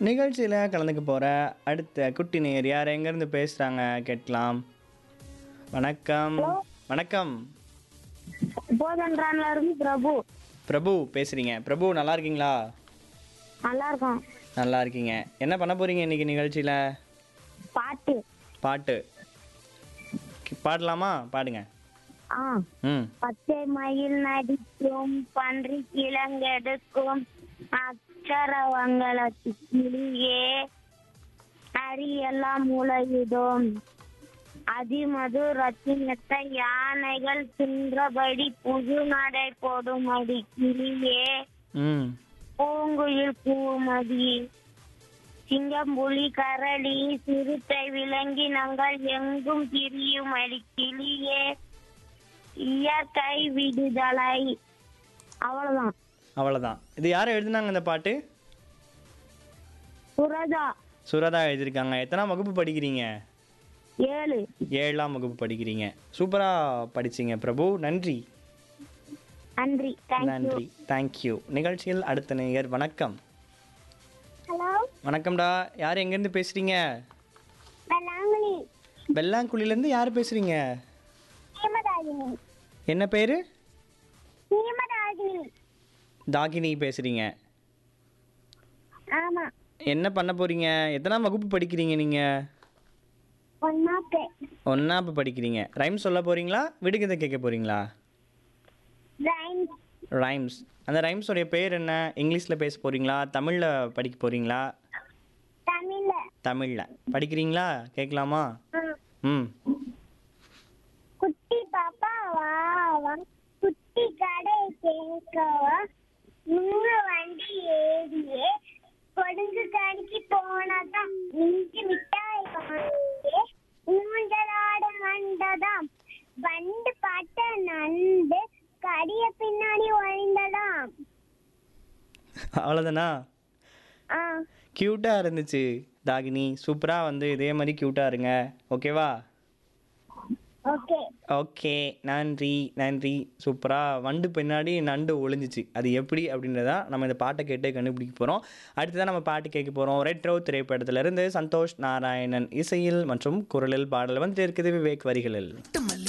நிகழ்ச்சியில் கலந்துக்க போகிற அடுத்த குட்டி நேர் யார் எங்கேருந்து பேசுகிறாங்க கேட்கலாம் வணக்கம் வணக்கம் போதன்றான்ல இருந்து பிரபு பிரபு பேசுகிறீங்க பிரபு நல்லா இருக்கீங்களா நல்லா இருக்கும் நல்லா இருக்கீங்க என்ன பண்ண போகிறீங்க இன்னைக்கு நிகழ்ச்சியில் பாட்டு பாட்டு கி- பாடலாமா பாடுங்க ஆ ம் பச்சை மயில் நடிக்கும் பன்றி கிழங்கெடுக்கும் அக்ஷரவங்களத்து கிளியே அரியெல்லாம் முளையிடும் அதிமது ரத்தினத்தை யானைகள் தின்றபடி புது நடை போடும் அடி கிளியே ம் பூங்குயில் பூமதி சிங்கம் புலி கரடி சிறுத்தை விலங்கினங்கள் எங்கும் திரியும் அடி கிளியே இயற்கை விடுதலை அவ்வளவுதான் அவ்வளோதான் இது யார் எழுதுனாங்க இந்த பாட்டு புரதா சுரதா எழுதியிருக்காங்க எத்தனாம் வகுப்பு படிக்கிறீங்க ஏழு ஏழாம் வகுப்பு படிக்கிறீங்க சூப்பராக படிச்சீங்க பிரபு நன்றி நன்றி தேங்க்யூ நன்றி தேங்க்யூ நிகழ்ச்சியில் அடுத்த நேயர் வணக்கம் ஹலோ வணக்கம்டா யார் எங்கேருந்து பேசுகிறீங்க வெள்ளாங்குழி வெள்ளாங்குழிலேருந்து யார் பேசுகிறீங்க ஹேமதாகினி என்ன பேர் ஹேமதாகினி தாகினி பேசுகிறீங்க ஆமா என்ன பண்ண போகிறீங்க எத்தனாம் வகுப்பு படிக்கிறீங்க நீங்கள் ஒன்னாப்பே ஒன்றாப்பு படிக்கிறீங்க ரைம் சொல்ல போகிறீங்களா விடுகதை கேட்க போகிறீங்களா ரைன் ரைம்ஸ் அந்த ரைம்ஸோடைய பேர் என்ன இங்கிலீஷில் பேச போகிறீங்களா தமிழில் படிக்க போகிறீங்களா தமிழ்ல தமிழில் படிக்கிறீங்களா கேட்கலாமா ம் குட்டி பாப்பா வா வா குட்டி கடை கேட்கவா நூறு வண்டி ஏறியே கொடுங்கு கடைக்கு போனதாம் இஞ்சி மிட்டாய் வாங்கியே ஊஞ்சலாட வந்ததாம் வண்டு பாட்ட நண்டு கடிய பின்னாடி ஒழிந்ததாம் அவ்வளோதானா ஆ க்யூட்டாக இருந்துச்சு தாகினி சூப்பராக வந்து இதே மாதிரி க்யூட்டாக இருங்க ஓகேவா ஓகே ஓகே நன்றி நன்றி சூப்பராக வண்டு பின்னாடி நண்டு ஒளிஞ்சிச்சு அது எப்படி அப்படின்றதா நம்ம இந்த பாட்டை கேட்டு கண்டுபிடிக்க போகிறோம் அடுத்ததான் நம்ம பாட்டு கேட்க போகிறோம் ரெட்ரோ திரைப்படத்திலிருந்து சந்தோஷ் நாராயணன் இசையில் மற்றும் குரலில் பாடல் வந்து இருக்குது விவேக் வரிகளில் மல்லி